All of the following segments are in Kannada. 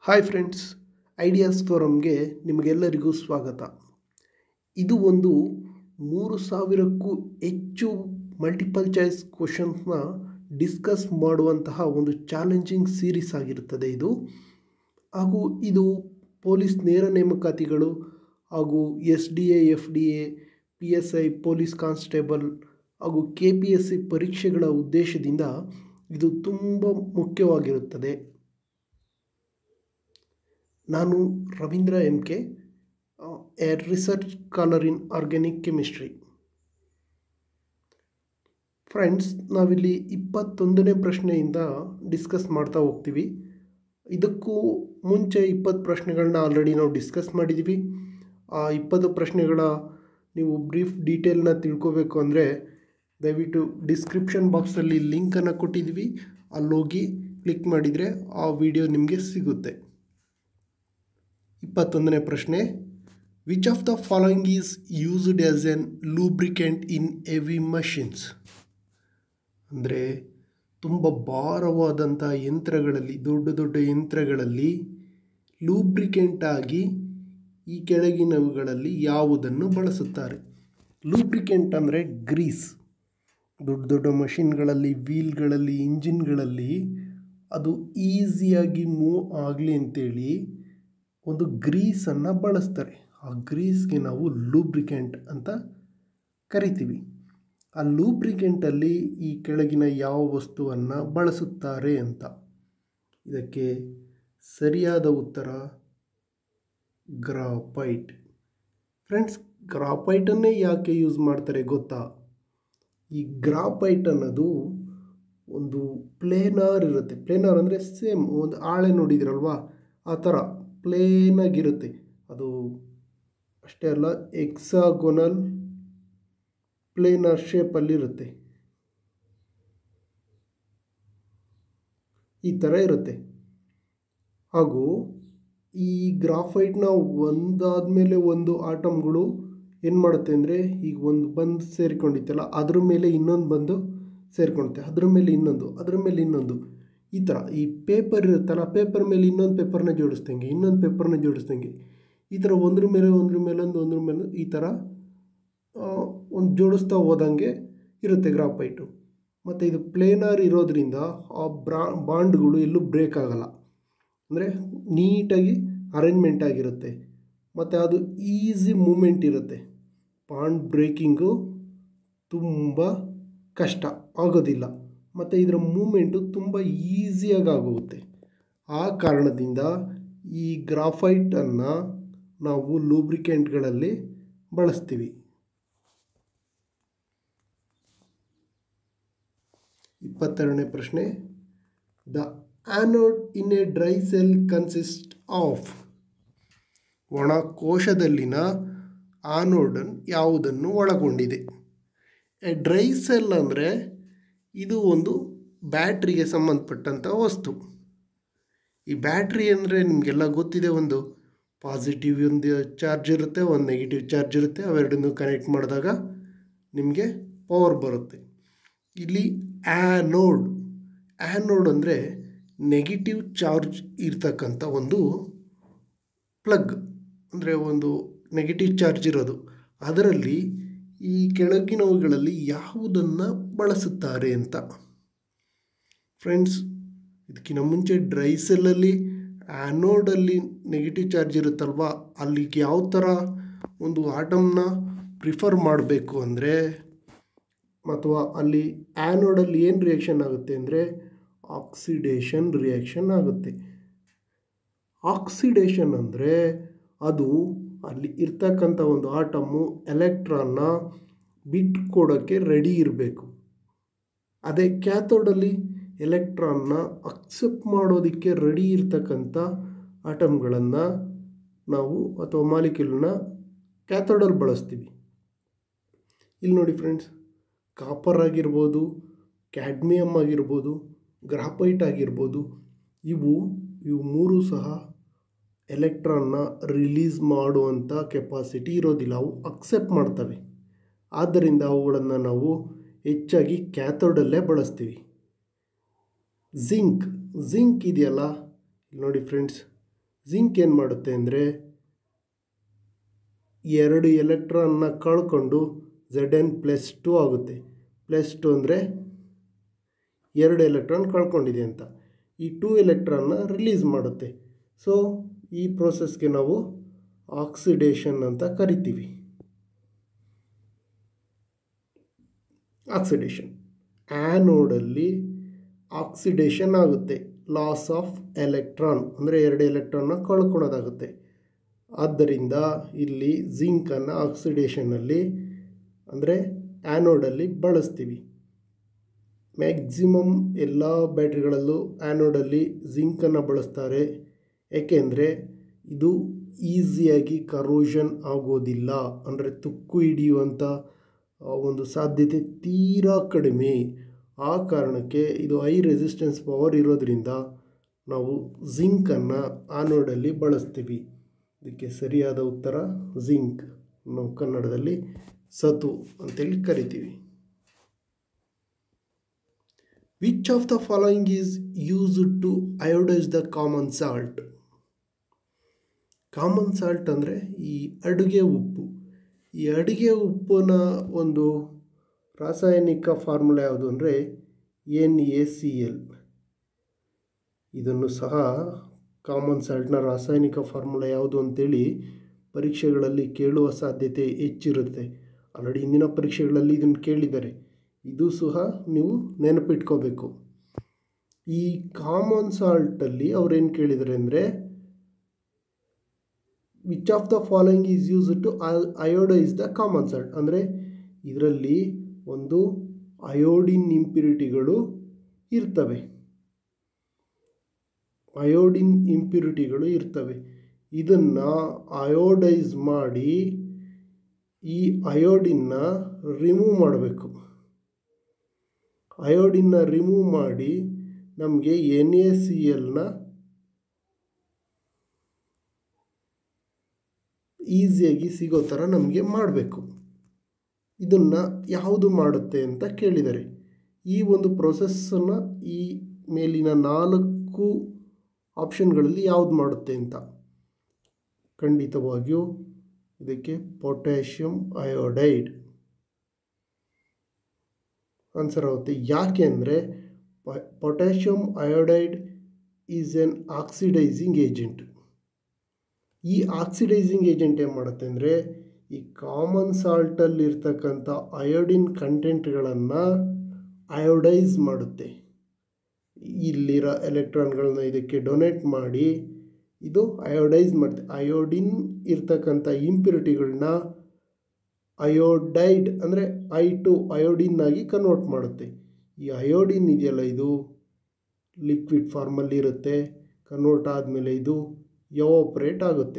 ಹಾಯ್ ಫ್ರೆಂಡ್ಸ್ ಐಡಿಯಾಸ್ ಫೋರಮ್ಗೆ ನಿಮಗೆಲ್ಲರಿಗೂ ಸ್ವಾಗತ ಇದು ಒಂದು ಮೂರು ಸಾವಿರಕ್ಕೂ ಹೆಚ್ಚು ಮಲ್ಟಿಪಲ್ ಚಾಯ್ಸ್ ಕ್ವಶನ್ಸ್ನ ಡಿಸ್ಕಸ್ ಮಾಡುವಂತಹ ಒಂದು ಚಾಲೆಂಜಿಂಗ್ ಸೀರೀಸ್ ಆಗಿರುತ್ತದೆ ಇದು ಹಾಗೂ ಇದು ಪೊಲೀಸ್ ನೇರ ನೇಮಕಾತಿಗಳು ಹಾಗೂ S D A F D A P S I police constable ಹಾಗೂ ಕೆ ಪಿ ಎಸ್ ಸಿ ಪರೀಕ್ಷೆಗಳ ಉದ್ದೇಶದಿಂದ ಇದು ತುಂಬ ಮುಖ್ಯವಾಗಿರುತ್ತದೆ ನಾನು Ravindra M K a research scholar in organic chemistry friends ನಾವಿಲ್ಲಿ ಇಪ್ಪತ್ತೊಂದನೇ ಪ್ರಶ್ನೆಯಿಂದ ಡಿಸ್ಕಸ್ ಮಾಡ್ತಾ ಹೋಗ್ತೀವಿ ಇದಕ್ಕೂ ಮುಂಚೆ ಇಪ್ಪತ್ತು ಪ್ರಶ್ನೆಗಳನ್ನ ಆಲ್ರೆಡಿ ನಾವು ಡಿಸ್ಕಸ್ ಮಾಡಿದ್ದೀವಿ ಆ ಇಪ್ಪತ್ತು ಪ್ರಶ್ನೆಗಳ ನೀವು ಬ್ರೀಫ್ ಡೀಟೇಲ್ನ ತಿಳ್ಕೋಬೇಕು ಅಂದರೆ ದಯವಿಟ್ಟು ಡಿಸ್ಕ್ರಿಪ್ಷನ್ ಬಾಕ್ಸಲ್ಲಿ ಲಿಂಕನ್ನು ಕೊಟ್ಟಿದ್ದೀವಿ ಅಲ್ಲೋಗಿ ಕ್ಲಿಕ್ ಮಾಡಿದರೆ ಆ ವಿಡಿಯೋ ನಿಮಗೆ ಸಿಗುತ್ತೆ ಇಪ್ಪತ್ತೊಂದನೇ ಪ್ರಶ್ನೆ which of the following is used as an lubricant in heavy machines ಅಂದರೆ ತುಂಬ ಭಾರವಾದಂಥ ಯಂತ್ರಗಳಲ್ಲಿ ದೊಡ್ಡ ದೊಡ್ಡ ಯಂತ್ರಗಳಲ್ಲಿ ಲೂಬ್ರಿಕೆಂಟ್ ಆಗಿ ಈ ಕೆಳಗಿನವುಗಳಲ್ಲಿ ಯಾವುದನ್ನು ಬಳಸುತ್ತಾರೆ ಲೂಬ್ರಿಕೆಂಟ್ ಅಂದರೆ ಗ್ರೀಸ್ ದೊಡ್ಡ ದೊಡ್ಡ ಮಷಿನ್ಗಳಲ್ಲಿ ವೀಲ್ಗಳಲ್ಲಿ ಇಂಜಿನ್ಗಳಲ್ಲಿ ಅದು ಈಸಿಯಾಗಿ ಮೂವ್ ಆಗಲಿ ಅಂತೇಳಿ ಒಂದು ಗ್ರೀಸನ್ನು ಬಳಸ್ತಾರೆ ಆ ಗ್ರೀಸ್ಗೆ ನಾವು ಲೂಬ್ರಿಕೆಂಟ್ ಅಂತ ಕರಿತೀವಿ ಆ ಲೂಬ್ರಿಕೆಂಟಲ್ಲಿ ಈ ಕೆಳಗಿನ ಯಾವ ವಸ್ತುವನ್ನು ಬಳಸುತ್ತಾರೆ ಅಂತ ಇದಕ್ಕೆ ಸರಿಯಾದ ಉತ್ತರ ಗ್ರಾಫೈಟ್ ಫ್ರೆಂಡ್ಸ್ ಗ್ರಾಫೈಟನ್ನೇ ಯಾಕೆ ಯೂಸ್ ಮಾಡ್ತಾರೆ ಗೊತ್ತಾ ಈ ಗ್ರಾಫೈಟ್ ಅನ್ನೋದು ಒಂದು ಪ್ಲೇನಾರ್ ಇರುತ್ತೆ ಪ್ಲೇನಾರ್ ಅಂದರೆ ಸೇಮ್ ಒಂದು ಆಳೆ ನೋಡಿದಿರಲ್ವಾ ಆ ಥರ ಪ್ಲೇನಾಗಿರುತ್ತೆ ಅದು ಅಷ್ಟೇ ಅಲ್ಲ ಎಕ್ಸಾಗೊನಲ್ ಪ್ಲೇನರ್ ಶೇಪಲ್ಲಿರುತ್ತೆ ಈ ಥರ ಇರುತ್ತೆ ಹಾಗೂ ಈ ಗ್ರಾಫೈಟ್ನ ಒಂದಾದಮೇಲೆ ಒಂದು ಆಟಮ್ಗಳು ಏನು ಮಾಡುತ್ತೆ ಅಂದರೆ ಈಗ ಒಂದು ಬಂದು ಸೇರಿಕೊಂಡಿತ್ತಲ್ಲ ಅದ್ರ ಮೇಲೆ ಇನ್ನೊಂದು ಬಂದು ಸೇರಿಕೊಳ್ಳುತ್ತೆ ಅದ್ರ ಮೇಲೆ ಇನ್ನೊಂದು ಅದ್ರ ಮೇಲೆ ಇನ್ನೊಂದು ಈ ಥರ ಈ ಪೇಪರ್ ಇರುತ್ತಲ್ಲ ಪೇಪರ್ ಮೇಲೆ ಇನ್ನೊಂದು ಪೇಪರ್ನ ಜೋಡಿಸ್ದಂಗೆ ಇನ್ನೊಂದು ಪೇಪರ್ನ ಜೋಡಿಸ್ದಂಗೆ ಈ ಥರ ಒಂದ್ರ ಮೇಲೆ ಒಂದ್ರ ಮೇಲೊಂದು ಒಂದ್ರ ಮೇಲೆ ಈ ಥರ ಒಂದು ಜೋಡಿಸ್ತಾ ಹೋದಂಗೆ ಇರುತ್ತೆ ಗ್ರಾಫೈಟು ಮತ್ತು ಇದು ಪ್ಲೇನರ್ ಇರೋದ್ರಿಂದ ಆ ಬ್ರಾ ಬಾಂಡ್ಗಳು ಎಲ್ಲೂ ಬ್ರೇಕ್ ಆಗಲ್ಲ ಅಂದರೆ ನೀಟಾಗಿ ಅರೇಂಜ್ಮೆಂಟ್ ಆಗಿರುತ್ತೆ ಮತ್ತು ಅದು ಈಸಿ ಮೂಮೆಂಟ್ ಇರುತ್ತೆ ಬಾಂಡ್ ಬ್ರೇಕಿಂಗು ತುಂಬ ಕಷ್ಟ ಆಗೋದಿಲ್ಲ ಮತ್ತು ಇದರ ಮೂಮೆಂಟು ತುಂಬ ಈಸಿಯಾಗಿ ಆಗೋಗುತ್ತೆ ಆ ಕಾರಣದಿಂದ ಈ ಗ್ರಾಫೈಟನ್ನು ನಾವು ಲೂಬ್ರಿಕೆಂಟ್ಗಳಲ್ಲಿ ಬಳಸ್ತೀವಿ ಇಪ್ಪತ್ತೆರಡನೇ ಪ್ರಶ್ನೆ the anode in a dry cell consist of ಒಣ ಕೋಶದಲ್ಲಿನ ಆನೋಡನ್ ಯಾವುದನ್ನು ಒಳಗೊಂಡಿದೆ ಎ ಡ್ರೈ ಸೆಲ್ ಅಂದರೆ ಇದು ಒಂದು ಬ್ಯಾಟ್ರಿಗೆ ಸಂಬಂಧಪಟ್ಟಂಥ ವಸ್ತು ಈ ಬ್ಯಾಟ್ರಿ ಅಂದರೆ ನಿಮಗೆಲ್ಲ ಗೊತ್ತಿದೆ ಒಂದು ಪಾಸಿಟಿವ್ ಒಂದು ಚಾರ್ಜ್ ಇರುತ್ತೆ ಒಂದು ನೆಗೆಟಿವ್ ಚಾರ್ಜ್ ಇರುತ್ತೆ ಅವೆರಡನ್ನು ಕನೆಕ್ಟ್ ಮಾಡಿದಾಗ ನಿಮಗೆ ಪವರ್ ಬರುತ್ತೆ ಇಲ್ಲಿ ಆ್ಯನೋಡ್ ಆ್ಯನೋಡ್ ಅಂದರೆ ನೆಗೆಟಿವ್ ಚಾರ್ಜ್ ಇರ್ತಕ್ಕಂಥ ಒಂದು ಪ್ಲಗ್ ಅಂದರೆ ಒಂದು ನೆಗೆಟಿವ್ ಚಾರ್ಜ್ ಇರೋದು ಅದರಲ್ಲಿ ಈ ಕೆಳಗಿನವುಗಳಲ್ಲಿ ಯಾವುದನ್ನು ಬಳಸುತ್ತಾರೆ ಅಂತ ಫ್ರೆಂಡ್ಸ್ ಇದಕ್ಕಿಂತ ಮುಂಚೆ ಡ್ರೈ ಸೆಲ್ಲಲ್ಲಿ ಆ್ಯನೋಡಲ್ಲಿ ನೆಗೆಟಿವ್ ಚಾರ್ಜ್ ಇರುತ್ತಲ್ವ ಅಲ್ಲಿಗೆ ಯಾವ ಥರ ಒಂದು ಆಟಮ್ನ ಪ್ರಿಫರ್ ಮಾಡಬೇಕು ಅಂದರೆ ಅಥವಾ ಅಲ್ಲಿ ಆ್ಯನೋಡಲ್ಲಿ ಏನು ರಿಯಾಕ್ಷನ್ ಆಗುತ್ತೆ ಅಂದರೆ ಆಕ್ಸಿಡೇಷನ್ ರಿಯಾಕ್ಷನ್ ಆಗುತ್ತೆ ಆಕ್ಸಿಡೇಷನ್ ಅಂದರೆ ಅದು ಅಲ್ಲಿ ಇರ್ತಕ್ಕಂಥ ಒಂದು ಆಟಮ್ಮು ಎಲೆಕ್ಟ್ರಾನ್ನ ಬಿಟ್ಕೊಡೋಕ್ಕೆ ರೆಡಿ ಇರಬೇಕು ಅದೇ ಕ್ಯಾಥೋಡಲ್ಲಿ ಎಲೆಕ್ಟ್ರಾನ್ನ ಅಕ್ಸೆಪ್ಟ್ ಮಾಡೋದಕ್ಕೆ ರೆಡಿ ಇರ್ತಕ್ಕಂಥ ಆಟಮ್ಗಳನ್ನು ನಾವು ಅಥವಾ ಮಾಲಿಕ್ಯೂಲ್ನ ಕ್ಯಾಥೋಡಲ್ಲಿ ಬಳಸ್ತೀವಿ ಇಲ್ಲಿ ನೋಡಿ ಫ್ರೆಂಡ್ಸ್ ಕಾಪರ್ ಆಗಿರ್ಬೋದು ಕ್ಯಾಡ್ಮಿಯಮ್ ಆಗಿರ್ಬೋದು ಗ್ರಾಫೈಟ್ ಆಗಿರ್ಬೋದು ಇವು ಇವು ಮೂರು ಸಹ ಎಲೆಕ್ಟ್ರಾನ್ನ ರಿಲೀಸ್ ಮಾಡುವಂಥ ಕೆಪಾಸಿಟಿ ಇರೋದಿಲ್ಲ ಅವು ಅಕ್ಸೆಪ್ಟ್ ಮಾಡ್ತವೆ ಆದ್ದರಿಂದ ಅವುಗಳನ್ನು ನಾವು ಹೆಚ್ಚಾಗಿ ಕ್ಯಾಥೋಡಲ್ಲೇ ಬಳಸ್ತೀವಿ ಜಿಂಕ್ ಜಿಂಕ್ ಇದೆಯಲ್ಲ ನೋಡಿ ಫ್ರೆಂಡ್ಸ್ ಜಿಂಕ್ ಏನು ಮಾಡುತ್ತೆ ಅಂದರೆ ಎರಡು ಎಲೆಕ್ಟ್ರಾನ್ನ ಕಳ್ಕೊಂಡು ಝೆಡ್ ಎನ್ ಪ್ಲಸ್ ಟು ಆಗುತ್ತೆ ಪ್ಲಸ್ ಟು ಅಂದರೆ ಎರಡು ಎಲೆಕ್ಟ್ರಾನ್ ಕಳ್ಕೊಂಡಿದೆ ಅಂತ ಈ ಟೂ ಎಲೆಕ್ಟ್ರಾನ್ನ ರಿಲೀಸ್ ಮಾಡುತ್ತೆ ಸೊ ಈ ಪ್ರೋಸೆಸ್ಗೆ ನಾವು ಆಕ್ಸಿಡೇಷನ್ ಅಂತ ಕರಿತೀವಿ ಆಕ್ಸಿಡೇಷನ್ ಆ್ಯನೋಡಲ್ಲಿ ಆಕ್ಸಿಡೇಷನ್ ಆಗುತ್ತೆ ಲಾಸ್ ಆಫ್ ಎಲೆಕ್ಟ್ರಾನ್ ಅಂದರೆ ಎರಡು ಎಲೆಕ್ಟ್ರಾನ್ನ ಕಳ್ಕೊಳ್ಳೋದಾಗುತ್ತೆ ಆದ್ದರಿಂದ ಇಲ್ಲಿ ಜಿಂಕನ್ನು ಆಕ್ಸಿಡೇಷನಲ್ಲಿ ಅಂದರೆ ಆ್ಯನೋಡಲ್ಲಿ ಬಳಸ್ತೀವಿ ಮ್ಯಾಕ್ಸಿಮಮ್ ಎಲ್ಲ ಬ್ಯಾಟ್ರಿಗಳಲ್ಲೂ ಆ್ಯನೋಡಲ್ಲಿ ಜಿಂಕನ್ನು ಬಳಸ್ತಾರೆ ಏಕೆಂದರೆ ಇದು ಈಸಿಯಾಗಿ ಕರೋಷನ್ ಆಗೋದಿಲ್ಲ ಅಂದರೆ ತುಕ್ಕು ಹಿಡಿಯುವಂಥ ಒಂದು ಸಾಧ್ಯತೆ ತೀರಾ ಕಡಿಮೆ ಆ ಕಾರಣಕ್ಕೆ ಇದು ಹೈ ರೆಸಿಸ್ಟೆನ್ಸ್ ಪವರ್ ಇರೋದರಿಂದ ನಾವು ಜಿಂಕನ್ನು ಆನೋಡಲ್ಲಿ ಬಳಸ್ತೀವಿ ಇದಕ್ಕೆ ಸರಿಯಾದ ಉತ್ತರ ಜಿಂಕ್ ನಾವು ಕನ್ನಡದಲ್ಲಿ ಸತು ಅಂತೇಳಿ ಕರಿತೀವಿ which of the following is used to iodise the common salt common salt ಅಂದರೆ ಈ ಅಡುಗೆ ಉಪ್ಪು ಈ ಅಡುಗೆ ಉಪ್ಪಿನ ಒಂದು ರಾಸಾಯನಿಕ ಫಾರ್ಮುಲಾ ಯಾವುದು ಅಂದರೆ ಎನ್ ಎ ಸಿ ಎಲ್ ಇದನ್ನು ಸಹ ಕಾಮನ್ ಸಾಲ್ಟ್ನ ರಾಸಾಯನಿಕ ಫಾರ್ಮುಲಾ ಯಾವುದು ಅಂತೇಳಿ ಪರೀಕ್ಷೆಗಳಲ್ಲಿ ಕೇಳುವ ಸಾಧ್ಯತೆ ಹೆಚ್ಚಿರುತ್ತೆ ಆಲ್ರೆಡಿ ಇಂದಿನ ಪರೀಕ್ಷೆಗಳಲ್ಲಿ ಇದನ್ನು ಕೇಳಿದ್ದಾರೆ ಇದು ಸಹ ನೀವು ನೆನಪಿಟ್ಕೋಬೇಕು ಈ ಕಾಮನ್ ಸಾಲ್ಟಲ್ಲಿ ಅವ್ರೇನು ಕೇಳಿದ್ದಾರೆ ಅಂದರೆ which of the following is use to iodise the common salt ಅಂದರೆ ಇದರಲ್ಲಿ ಒಂದು ಅಯೋಡಿನ್ ಇಂಪ್ಯೂರಿಟಿಗಳು ಇರ್ತವೆ ಅಯೋಡಿನ್ ಇಂಪ್ಯೂರಿಟಿಗಳು ಇರ್ತವೆ ಇದನ್ನು ಅಯೋಡೈಸ್ ಮಾಡಿ ಈ ಅಯೋಡಿನ್ನ ರಿಮೂವ್ ಮಾಡಬೇಕು ಅಯೋಡಿನ್ನ ರಿಮೂವ್ ಮಾಡಿ ನಮಗೆ ಎನ್ ಎ ಸಿ ಎಲ್ನ ಈಸಿಯಾಗಿ ಸಿಗೋ ಥರ ನಮಗೆ ಮಾಡಬೇಕು ಇದನ್ನು ಯಾವುದು ಮಾಡುತ್ತೆ ಅಂತ ಕೇಳಿದ್ದಾರೆ ಈ ಒಂದು ಪ್ರೊಸೆಸ್ಸನ್ನು ಈ ಮೇಲಿನ ನಾಲ್ಕು ಆಪ್ಷನ್ಗಳಲ್ಲಿ ಯಾವುದು ಮಾಡುತ್ತೆ ಅಂತ ಖಂಡಿತವಾಗಿಯೂ ಇದಕ್ಕೆ ಪೊಟ್ಯಾಷಿಯಮ್ ಅಯೋಡೈಡ್ ಆನ್ಸರ್ ಆಗುತ್ತೆ ಯಾಕೆ ಅಂದರೆ potassium iodide is an oxidising agent ಈ ಆಕ್ಸಿಡೈಸಿಂಗ್ ಏಜೆಂಟ್ ಏನು ಮಾಡುತ್ತೆ ಅಂದರೆ ಈ ಕಾಮನ್ ಸಾಲ್ಟಲ್ಲಿರ್ತಕ್ಕಂಥ ಅಯೋಡಿನ್ ಕಂಟೆಂಟ್ಗಳನ್ನು ಅಯೋಡೈಸ್ ಮಾಡುತ್ತೆ ಇಲ್ಲಿರೋ ಎಲೆಕ್ಟ್ರಾನ್ಗಳನ್ನ ಇದಕ್ಕೆ ಡೊನೇಟ್ ಮಾಡಿ ಇದು ಅಯೋಡೈಸ್ ಮಾಡುತ್ತೆ ಅಯೋಡಿನ್ ಇರ್ತಕ್ಕಂಥ ಇಂಪ್ಯೂರಿಟಿಗಳನ್ನ ಅಯೋಡೈಡ್ ಅಂದರೆ ಐ ಟು ಅಯೋಡಿನ್ ಆಗಿ ಕನ್ವರ್ಟ್ ಮಾಡುತ್ತೆ ಈ ಅಯೋಡಿನ್ ಇದೆಯಲ್ಲ ಇದು ಲಿಕ್ವಿಡ್ ಫಾರ್ಮಲ್ಲಿ ಇರುತ್ತೆ ಕನ್ವರ್ಟ್ ಆದಮೇಲೆ ಇದು ಯೋಪ್ರೇಟ್ ಆಗುತ್ತೆ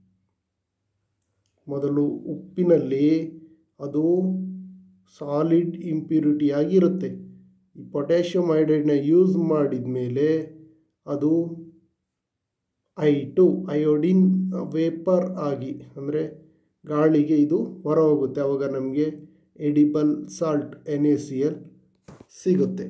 ಮೊದಲು ಉಪ್ಪಿನಲ್ಲಿ ಅದು ಸಾಲಿಡ್ ಇಂಪ್ಯೂರಿಟಿ ಆಗಿರುತ್ತೆ ಈ ಪೊಟ್ಯಾಷಿಯಮ್ ಅಯೋಡೈಡ್ನ ಯೂಸ್ ಮಾಡಿದ ಮೇಲೆ ಅದು ಐ ಟು ಅಯೋಡಿನ್ ವೇಪರ್ ಆಗಿ ಅಂದರೆ ಗಾಳಿಗೆ ಇದು ಹೊರ ಹೋಗುತ್ತೆ ಆವಾಗ ನಮಗೆ edible salt N A C L ಸಿಗುತ್ತೆ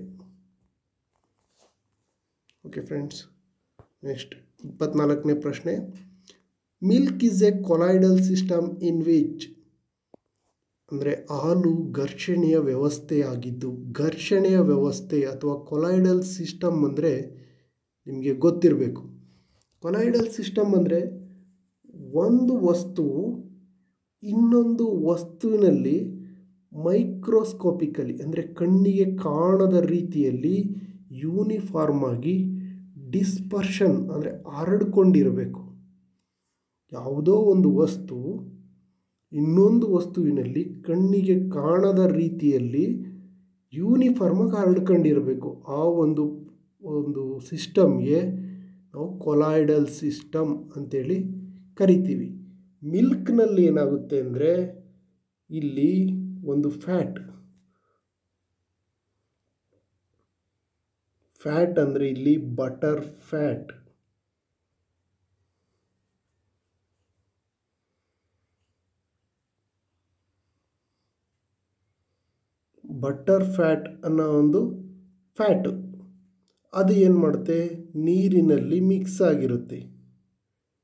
ಓಕೆ ಫ್ರೆಂಡ್ಸ್ ನೆಕ್ಸ್ಟ್ ಇಪ್ಪತ್ನಾಲ್ಕನೇ ಪ್ರಶ್ನೆ milk is a colloidal system in which ಅಂದರೆ ಹಾಲು ಘರ್ಷಣೆಯ ವ್ಯವಸ್ಥೆಯಾಗಿದ್ದು ಘರ್ಷಣೆಯ ವ್ಯವಸ್ಥೆ ಅಥವಾ ಕೊಲೈಡಲ್ ಸಿಸ್ಟಮ್ ಅಂದರೆ ನಿಮಗೆ ಗೊತ್ತಿರಬೇಕು ಕೊಲೈಡಲ್ ಸಿಸ್ಟಮ್ ಅಂದರೆ ಒಂದು ವಸ್ತುವು ಇನ್ನೊಂದು ವಸ್ತುವಿನಲ್ಲಿ ಮೈಕ್ರೋಸ್ಕೋಪಿಕಲಿ ಅಂದರೆ ಕಣ್ಣಿಗೆ ಕಾಣದ ರೀತಿಯಲ್ಲಿ ಯೂನಿಫಾರ್ಮ್ ಆಗಿ ಡಿಸ್ಪರ್ಷನ್ ಅಂದರೆ ಹರಡ್ಕೊಂಡಿರಬೇಕು ಯಾವುದೋ ಒಂದು ವಸ್ತು ಇನ್ನೊಂದು ವಸ್ತುವಿನಲ್ಲಿ ಕಣ್ಣಿಗೆ ಕಾಣದ ರೀತಿಯಲ್ಲಿ ಯೂನಿಫಾರ್ಮಾಗಿ ಹರಡ್ಕೊಂಡಿರಬೇಕು ಆ ಒಂದು ಒಂದು ಸಿಸ್ಟಮ್ಗೆ ನಾವು ಕೊಲಾಯ್ಡಲ್ ಸಿಸ್ಟಮ್ ಅಂತೇಳಿ ಕರಿತೀವಿ ಮಿಲ್ಕ್ನಲ್ಲಿ ಏನಾಗುತ್ತೆ ಅಂದರೆ ಇಲ್ಲಿ ಒಂದು ಫ್ಯಾಟ್ ಫ್ಯಾಟ್ ಅಂದರೆ ಇಲ್ಲಿ ಬಟರ್ ಫ್ಯಾಟ್ ಬಟರ್ ಫ್ಯಾಟ್ ಅನ್ನೋ ಒಂದು ಫ್ಯಾಟು ಅದು ಏನು ಮಾಡುತ್ತೆ ನೀರಿನಲ್ಲಿ ಮಿಕ್ಸ್ ಆಗಿರುತ್ತೆ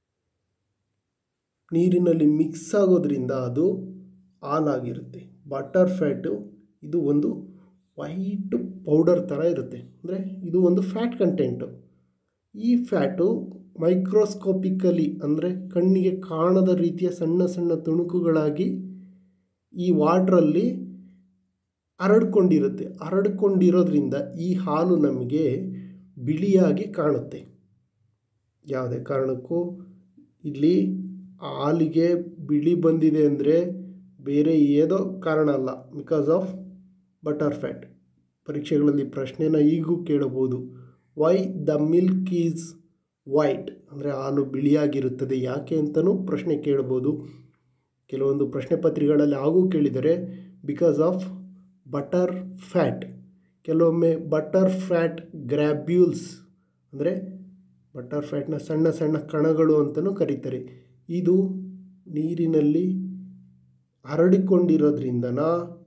ನೀರಿನಲ್ಲಿ ಮಿಕ್ಸ್ ಆಗೋದ್ರಿಂದ ಅದು ಹಾಲಾಗಿರುತ್ತೆ ಬಟರ್ ಫ್ಯಾಟು ಇದು ಒಂದು ವೈಟ್ ಪೌಡರ್ ಥರ ಇರುತ್ತೆ ಅಂದರೆ ಇದು ಒಂದು ಫ್ಯಾಟ್ ಕಂಟೆಂಟು ಈ ಫ್ಯಾಟು ಮೈಕ್ರೋಸ್ಕೋಪಿಕಲಿ ಅಂದರೆ ಕಣ್ಣಿಗೆ ಕಾಣದ ರೀತಿಯ ಸಣ್ಣ ಸಣ್ಣ ತುಣುಕುಗಳಾಗಿ ಈ ವಾಟ್ರಲ್ಲಿ ಹರಡ್ಕೊಂಡಿರುತ್ತೆ ಹರಡ್ಕೊಂಡಿರೋದ್ರಿಂದ ಈ ಹಾಲು ನಮಗೆ ಬಿಳಿಯಾಗಿ ಕಾಣುತ್ತೆ ಯಾವುದೇ ಕಾರಣಕ್ಕೂ ಇಲ್ಲಿ ಹಾಲಿಗೆ ಬಿಳಿ ಬಂದಿದೆ ಅಂದರೆ ಬೇರೆ ಏನೋ ಕಾರಣ ಅಲ್ಲ ಬಿಕಾಸ್ ಆಫ್ ಬಟರ್ ಫ್ಯಾಟ್ ಪರೀಕ್ಷೆಗಳಲ್ಲಿ ಪ್ರಶ್ನೆನ ಈಗೂ ಕೇಳಬಹುದು why the milk is white ಅಂದರೆ ಹಾಲು ಬಿಳಿಯಾಗಿರುತ್ತದೆ ಯಾಕೆ ಅಂತಲೂ ಪ್ರಶ್ನೆ ಕೇಳ್ಬೋದು ಕೆಲವೊಂದು ಪ್ರಶ್ನೆ ಪತ್ರಿಕೆಗಳಲ್ಲಿ ಹಾಗೂ ಕೇಳಿದರೆ ಬಿಕಾಸ್ ಆಫ್ ಬಟರ್ ಫ್ಯಾಟ್ ಕೆಲವೊಮ್ಮೆ ಬಟರ್ ಫ್ಯಾಟ್ ಗ್ರ್ಯಾಬ್ಯೂಲ್ಸ್ ಅಂದರೆ ಬಟರ್ ಫ್ಯಾಟ್ನ ಸಣ್ಣ ಸಣ್ಣ ಕಣಗಳು ಅಂತಲೂ ಕರೀತಾರೆ ಇದು ನೀರಿನಲ್ಲಿ ಹರಡಿಕೊಂಡಿರೋದ್ರಿಂದನ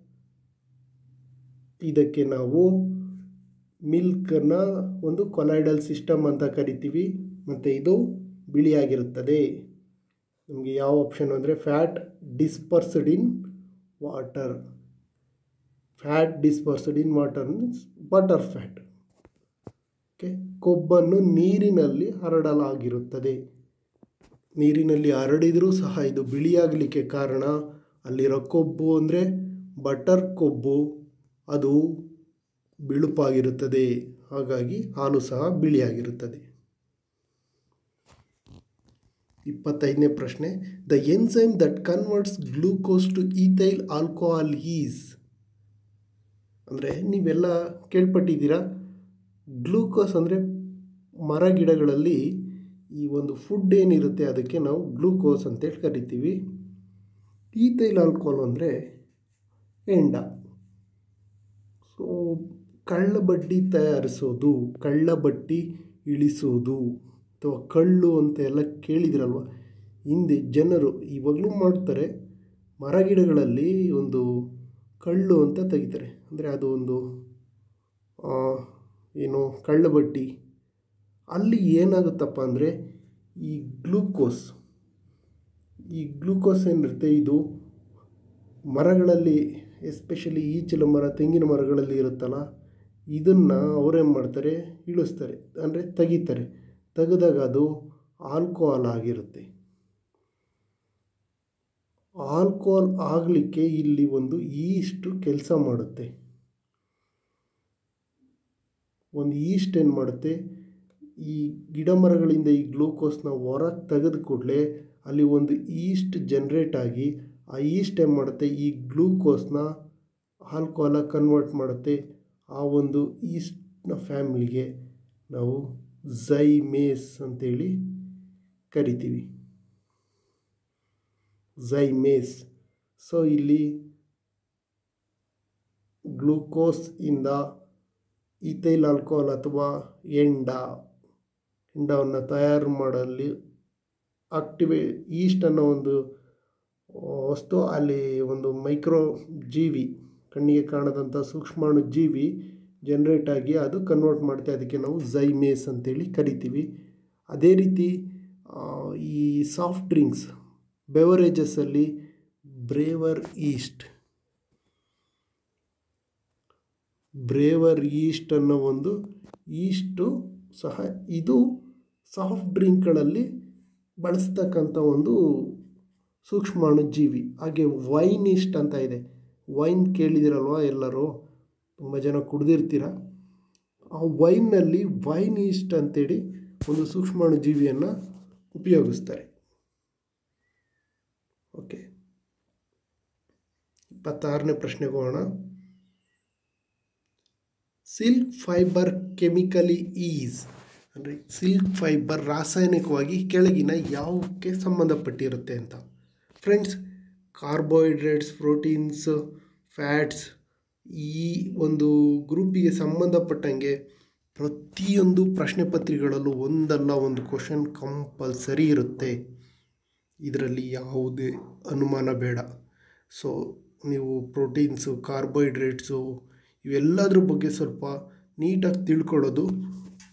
ಇದಕ್ಕೆ ನಾವು ಮಿಲ್ಕನ್ನು ಒಂದು ಕೊಲೈಡಲ್ ಸಿಸ್ಟಮ್ ಅಂತ ಕರಿತೀವಿ ಮತ್ತು ಇದು ಬಿಳಿಯಾಗಿರುತ್ತದೆ ನಮಗೆ ಯಾವ ಆಪ್ಷನ್ ಅಂದರೆ fat dispersed in water fat dispersed in water means butter fat okay ಕೊಬ್ಬನ್ನು ನೀರಿನಲ್ಲಿ ಹರಡಲಾಗಿರುತ್ತದೆ ನೀರಿನಲ್ಲಿ ಹರಡಿದರೂ ಸಹ ಇದು ಬಿಳಿಯಾಗಲಿಕ್ಕೆ ಕಾರಣ ಅಲ್ಲಿರೋ ಕೊಬ್ಬು ಅಂದರೆ ಬಟರ್ ಕೊಬ್ಬು ಅದು ಬಿಳುಪಾಗಿರುತ್ತದೆ ಹಾಗಾಗಿ ಹಾಲು ಸಹ ಬಿಳಿಯಾಗಿರುತ್ತದೆ ಇಪ್ಪತ್ತೈದನೇ ಪ್ರಶ್ನೆ the enzyme that converts glucose to ethyl alcohol is ಅಂದರೆ ನೀವೆಲ್ಲ ಕೇಳ್ಪಟ್ಟಿದ್ದೀರಾ ಗ್ಲೂಕೋಸ್ ಅಂದರೆ ಮರ ಗಿಡಗಳಲ್ಲಿ ಈ ಒಂದು ಫುಡ್ ಏನಿರುತ್ತೆ ಅದಕ್ಕೆ ನಾವು ಗ್ಲೂಕೋಸ್ ಅಂತೇಳಿ ಕರಿತೀವಿ ಈಥೈಲ್ ಆಲ್ಕೋಹಾಲ್ ಅಂದರೆ ಎಂಡ ಸೊ ಕಳ್ಳಬಡ್ಡಿ ತಯಾರಿಸೋದು ಕಳ್ಳಬಟ್ಟಿ ಇಳಿಸೋದು ಅಥವಾ ಕಳ್ಳು ಅಂತ ಎಲ್ಲ ಕೇಳಿದಿರಲ್ವ ಹಿಂದೆ ಜನರು ಇವಾಗಲೂ ಮಾಡ್ತಾರೆ ಮರಗಿಡಗಳಲ್ಲಿ ಒಂದು ಕಳ್ಳು ಅಂತ ತೆಗಿತಾರೆ ಅಂದರೆ ಅದು ಒಂದು ಏನು ಕಳ್ಳಬಟ್ಟಿ ಅಲ್ಲಿ ಏನಾಗುತ್ತಪ್ಪ ಅಂದರೆ ಈ ಗ್ಲೂಕೋಸ್ ಈ ಗ್ಲೂಕೋಸ್ ಏನಿರುತ್ತೆ ಇದು ಮರಗಳಲ್ಲಿ ಎಸ್ಪೆಷಲಿ ಈಚಲ ಮರ ತೆಂಗಿನ ಮರಗಳಲ್ಲಿ ಇರುತ್ತಲ್ಲ ಇದನ್ನು ಅವರೇನು ಮಾಡ್ತಾರೆ ಇಳಿಸ್ತಾರೆ ಅಂದರೆ ತೆಗಿತಾರೆ ತೆಗೆದಾಗ ಅದು ಆಲ್ಕೋಹಾಲ್ ಆಗಿರುತ್ತೆ ಆಲ್ಕೋಹಾಲ್ ಆಗಲಿಕ್ಕೆ ಇಲ್ಲಿ ಒಂದು ಈಸ್ಟ್ ಕೆಲಸ ಮಾಡುತ್ತೆ ಒಂದು ಈಸ್ಟ್ ಏನು ಮಾಡುತ್ತೆ ಈ ಗಿಡ ಮರಗಳಿಂದ ಈ ಗ್ಲೂಕೋಸ್ನ ಹೊರಗೆ ತೆಗೆದ ಕೂಡಲೇ ಅಲ್ಲಿ ಒಂದು ಈಸ್ಟ್ ಜನ್ರೇಟ್ ಆಗಿ ಆ ಈಸ್ಟ್ ಏನು ಮಾಡುತ್ತೆ ಈ ಗ್ಲೂಕೋಸ್ನ ಆಲ್ಕೋಹಾಲಾಗಿ ಕನ್ವರ್ಟ್ ಮಾಡುತ್ತೆ ಆ ಒಂದು ಈಸ್ಟ್ನ ಫ್ಯಾಮಿಲಿಗೆ ನಾವು ಝೈಮೇಸ್ ಅಂತೇಳಿ ಕರಿತೀವಿ ಝೈಮೇಸ್ ಸೊ ಇಲ್ಲಿ ಗ್ಲೂಕೋಸ್ ಇಂದ ಈಥೈಲ್ ಆಲ್ಕೋಹಾಲ್ ಅಥವಾ ಎಂಡ ಎಂಡವನ್ನು ತಯಾರು ಮಾಡಲು ಆಕ್ಟಿವೇ ಈಸ್ಟ್ ಅನ್ನೋ ಒಂದು ವಸ್ತು ಅಲ್ಲಿ ಒಂದು ಮೈಕ್ರೋ ಜೀವಿ ಕಣ್ಣಿಗೆ ಕಾಣದಂಥ ಸೂಕ್ಷ್ಮಾಣು ಜೀವಿ ಜನ್ರೇಟ್ ಆಗಿ ಅದು ಕನ್ವರ್ಟ್ ಮಾಡುತ್ತೆ ಅದಕ್ಕೆ ನಾವು ಝೈಮೇಸ್ ಅಂತೇಳಿ ಕರಿತೀವಿ ಅದೇ ರೀತಿ ಈ ಸಾಫ್ಟ್ ಡ್ರಿಂಕ್ಸ್ ಬೆವರೇಜಸ್ಸಲ್ಲಿ ಬ್ರೇವರ್ ಈಸ್ಟ್ ಬ್ರೇವರ್ ಈಸ್ಟ್ ಅನ್ನೋ ಒಂದು ಈಸ್ಟು ಸಹ ಇದು ಸಾಫ್ಟ್ ಡ್ರಿಂಕ್ಗಳಲ್ಲಿ ಬಳಸ್ತಕ್ಕಂಥ ಒಂದು ಸೂಕ್ಷ್ಮಾಣು ಜೀವಿ ಹಾಗೆ ವೈನ್ ಈಸ್ಟ್ ಅಂತ ಇದೆ ವೈನ್ ಕೇಳಿದಿರಲ್ವ ಎಲ್ಲರೂ ತುಂಬ ಜನ ಕುಡ್ದಿರ್ತೀರ ಆ ವೈನ್ನಲ್ಲಿ ವೈನ್ ಈಸ್ಟ್ ಅಂತೇಳಿ ಒಂದು ಸೂಕ್ಷ್ಮಾಣು ಜೀವಿಯನ್ನು ಉಪಯೋಗಿಸ್ತಾರೆ ಓಕೆ ಇಪ್ಪತ್ತಾರನೇ ಪ್ರಶ್ನೆಗೆ ಹೋಗೋಣ ಸಿಲ್ಕ್ ಫೈಬರ್ ಕೆಮಿಕಲಿ ಈಸ್ ಅಂದರೆ ಸಿಲ್ಕ್ ಫೈಬರ್ ರಾಸಾಯನಿಕವಾಗಿ ಕೆಳಗಿನ ಯಾವುಕ್ಕೆ ಸಂಬಂಧಪಟ್ಟಿರುತ್ತೆ ಅಂತ ಫ್ರೆಂಡ್ಸ್ ಕಾರ್ಬೋಹೈಡ್ರೇಟ್ಸ್ ಪ್ರೋಟೀನ್ಸ್ ಫ್ಯಾಟ್ಸ್ ಈ ಒಂದು ಗ್ರೂಪಿಗೆ ಸಂಬಂಧಪಟ್ಟಂಗೆ ಪ್ರತಿಯೊಂದು ಪ್ರಶ್ನೆ ಪತ್ರಿಕೆಗಳಲ್ಲೂ ಒಂದಲ್ಲ ಒಂದು ಕ್ವಶನ್ ಕಂಪಲ್ಸರಿ ಇರುತ್ತೆ ಇದರಲ್ಲಿ ಯಾವುದೇ ಅನುಮಾನ ಬೇಡ ಸೊ ನೀವು ಪ್ರೋಟೀನ್ಸು ಕಾರ್ಬೋಹೈಡ್ರೇಟ್ಸು ಇವೆಲ್ಲದ್ರ ಬಗ್ಗೆ ಸ್ವಲ್ಪ ನೀಟಾಗಿ ತಿಳ್ಕೊಳ್ಳೋದು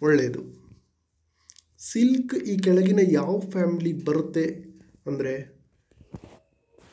ಒಳ್ಳೆಯದು ಸಿಲ್ಕ್ ಈ ಕೆಳಗಿನ ಯಾವ ಫ್ಯಾಮ್ಲಿ ಬರುತ್ತೆ ಅಂದರೆ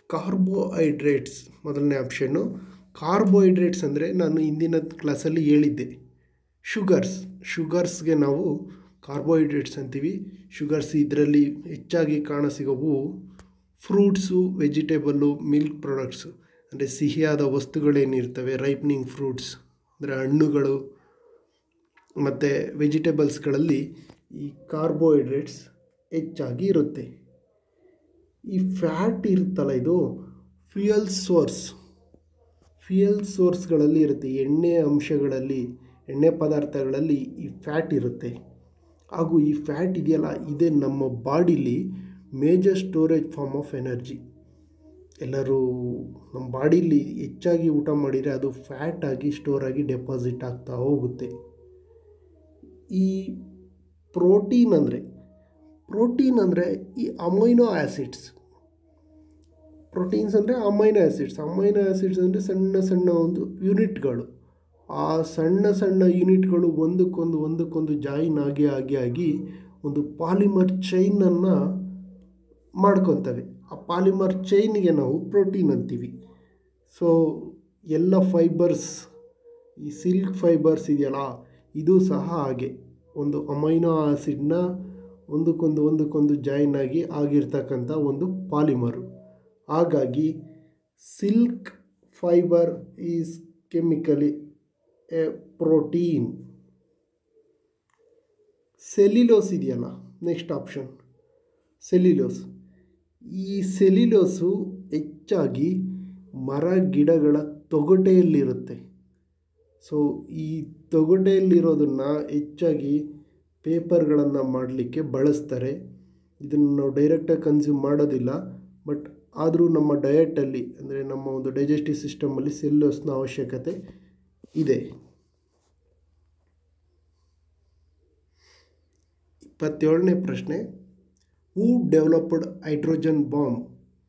ಕಾರ್ಬೋಹೈಡ್ರೇಟ್ಸ್ ಮೊದಲನೇ ಆಪ್ಷನ್ನು ಕಾರ್ಬೋಹೈಡ್ರೇಟ್ಸ್ ಅಂದರೆ ನಾನು ಹಿಂದಿನ ಕ್ಲಾಸಲ್ಲಿ ಹೇಳಿದ್ದೆ ಶುಗರ್ಸ್ ಶುಗರ್ಸ್ಗೆ ನಾವು ಕಾರ್ಬೋಹೈಡ್ರೇಟ್ಸ್ ಅಂತೀವಿ ಶುಗರ್ಸ್ ಇದರಲ್ಲಿ ಹೆಚ್ಚಾಗಿ ಕಾಣಸಿಗೋವು ಫ್ರೂಟ್ಸು ವೆಜಿಟೇಬಲ್ಲು ಮಿಲ್ಕ್ ಪ್ರಾಡಕ್ಟ್ಸು ಅಂದರೆ ಸಿಹಿಯಾದ ವಸ್ತುಗಳೇನಿರ್ತವೆ ರೈಪ್ನಿಂಗ್ ಫ್ರೂಟ್ಸ್ ಅಂದರೆ ಹಣ್ಣುಗಳು ಮತ್ತು ವೆಜಿಟೇಬಲ್ಸ್ಗಳಲ್ಲಿ ಈ ಕಾರ್ಬೋಹೈಡ್ರೇಟ್ಸ್ ಹೆಚ್ಚಾಗಿ ಇರುತ್ತೆ ಈ ಫ್ಯಾಟ್ ಇರುತ್ತಲ್ಲ ಇದು ಫ್ಯೂಯಲ್ ಸೋರ್ಸ್ ಫ್ಯೂಯಲ್ ಸೋರ್ಸ್ಗಳಲ್ಲಿ ಇರುತ್ತೆ ಎಣ್ಣೆ ಅಂಶಗಳಲ್ಲಿ ಎಣ್ಣೆ ಪದಾರ್ಥಗಳಲ್ಲಿ ಈ ಫ್ಯಾಟ್ ಇರುತ್ತೆ ಹಾಗೂ ಈ ಫ್ಯಾಟ್ ಇದೆಯಲ್ಲ ಇದೇ ನಮ್ಮ ಬಾಡಿಲಿ major storage form of energy ಎಲ್ಲರೂ ನಮ್ಮ ಬಾಡಿಲಿ ಹೆಚ್ಚಾಗಿ ಊಟ ಮಾಡಿದರೆ ಅದು ಫ್ಯಾಟ್ ಆಗಿ ಸ್ಟೋರ್ ಆಗಿ ಡೆಪಾಸಿಟ್ ಆಗ್ತಾ ಹೋಗುತ್ತೆ ಈ ಪ್ರೋಟೀನ್ ಅಂದರೆ ಪ್ರೋಟೀನ್ ಅಂದರೆ ಈ ಅಮೈನೋ ಆ್ಯಸಿಡ್ಸ್ ಪ್ರೋಟೀನ್ಸ್ ಅಂದರೆ ಅಮೈನೋ ಆ್ಯಸಿಡ್ಸ್ ಅಮೈನೋ ಆ್ಯಸಿಡ್ಸ್ ಅಂದರೆ ಸಣ್ಣ ಸಣ್ಣ ಒಂದು ಯೂನಿಟ್ಗಳು ಆ ಸಣ್ಣ ಸಣ್ಣ ಯೂನಿಟ್ಗಳು ಒಂದಕ್ಕೊಂದು ಒಂದಕ್ಕೊಂದು ಜಾಯಿನ್ ಆಗಿ ಆಗಿ ಆಗಿ ಒಂದು ಪಾಲಿಮರ್ ಚೈನನ್ನು ಮಾಡ್ಕೊತವೆ ಆ ಪಾಲಿಮರ್ ಚೈನ್ಗೆ ನಾವು ಪ್ರೋಟೀನ್ ಅಂತೀವಿ ಸೊ ಎಲ್ಲ ಫೈಬರ್ಸ್ ಈ ಸಿಲ್ಕ್ ಫೈಬರ್ಸ್ ಇದೆಯಲ್ಲ ಇದು ಸಹ ಹಾಗೆ ಒಂದು ಅಮೈನೋ ಆಸಿಡ್ನ ಒಂದಕ್ಕೊಂದು ಒಂದಕ್ಕೊಂದು ಜಾಯಿನ್ ಆಗಿ ಆಗಿರ್ತಕ್ಕಂಥ ಒಂದು ಪಾಲಿಮರು ಹಾಗಾಗಿ silk fibre is chemically a protein cellulose ಇದೆಯಲ್ಲ ನೆಕ್ಸ್ಟ್ ಆಪ್ಷನ್ ಸೆಲ್ಯುಲೋಸ್ ಈ ಸೆಲ್ಯುಲೋಸು ಹೆಚ್ಚಾಗಿ ಮರ ಗಿಡಗಳ ತೊಗಟೆಯಲ್ಲಿರುತ್ತೆ ಸೊ ಈ ತೊಗಟೆಯಲ್ಲಿರೋದನ್ನು ಹೆಚ್ಚಾಗಿ ಪೇಪರ್ಗಳನ್ನು ಮಾಡಲಿಕ್ಕೆ ಬಳಸ್ತಾರೆ ಇದನ್ನು ನಾವು ಡೈರೆಕ್ಟಾಗಿ ಕನ್ಸ್ಯೂಮ್ ಮಾಡೋದಿಲ್ಲ ಬಟ್ ಆದರೂ ನಮ್ಮ ಡಯಟಲ್ಲಿ ಅಂದರೆ ನಮ್ಮ ಒಂದು ಡೈಜೆಸ್ಟಿವ್ ಸಿಸ್ಟಮಲ್ಲಿ ಸೆಲ್ಯುಲೋಸ್ನ ಅವಶ್ಯಕತೆ ಇದೆ ಇಪ್ಪತ್ತೇಳನೇ ಪ್ರಶ್ನೆ who developed hydrogen bomb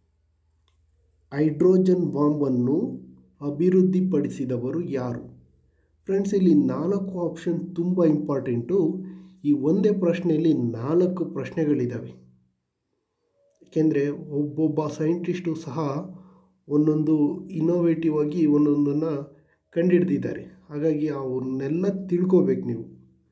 hydrogen ಬಾಂಬನ್ನು ಅಭಿವೃದ್ಧಿಪಡಿಸಿದವರು ಯಾರು ಫ್ರೆಂಡ್ಸ್ ಇಲ್ಲಿ ನಾಲ್ಕು ಆಪ್ಷನ್ ತುಂಬ ಇಂಪಾರ್ಟೆಂಟು ಈ ಒಂದೇ ಪ್ರಶ್ನೆಯಲ್ಲಿ ನಾಲ್ಕು ಪ್ರಶ್ನೆಗಳಿದ್ದಾವೆ ಏಕೆಂದರೆ ಒಬ್ಬೊಬ್ಬ ಸೈಂಟಿಸ್ಟು ಸಹ ಒಂದೊಂದು ಇನೋವೇಟಿವ್ ಆಗಿ ಒಂದೊಂದನ್ನು ಕಂಡುಹಿಡ್ದಿದ್ದಾರೆ ಹಾಗಾಗಿ ಅವನ್ನೆಲ್ಲ ತಿಳ್ಕೋಬೇಕು ನೀವು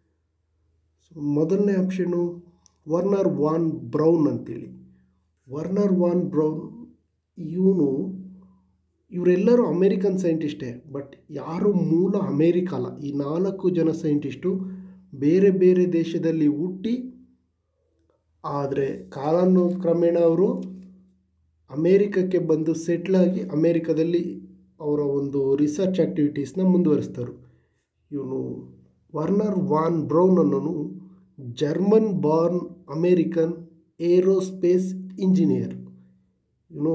ಸೊ ಮೊದಲನೇ ಆಪ್ಷನು ವರ್ನರ್ ವಾನ್ ಬ್ರೌನ್ ಅಂತೇಳಿ ವರ್ನರ್ ವಾನ್ ಬ್ರೌನ್ ಇವನು ಇವರೆಲ್ಲರೂ ಅಮೇರಿಕನ್ ಸೈಂಟಿಸ್ಟೇ ಬಟ್ ಯಾರು ಮೂಲ ಅಮೇರಿಕ ಅಲ್ಲ ಈ ನಾಲ್ಕು ಜನ ಸೈಂಟಿಸ್ಟು ಬೇರೆ ಬೇರೆ ದೇಶದಲ್ಲಿ ಹುಟ್ಟಿ ಆದರೆ ಕಾಲಾನುಕ್ರಮೇಣ ಅವರು ಅಮೇರಿಕಕ್ಕೆ ಬಂದು ಸೆಟ್ಲಾಗಿ ಅಮೇರಿಕದಲ್ಲಿ ಅವರ ಒಂದು ರಿಸರ್ಚ್ ಆ್ಯಕ್ಟಿವಿಟೀಸ್ನ ಮುಂದುವರಿಸ್ತಾರೆ ಇವನು ವರ್ನರ್ ವಾನ್ ಬ್ರೌನ್ ಅನ್ನೋನು German born American aerospace engineer ಇವನು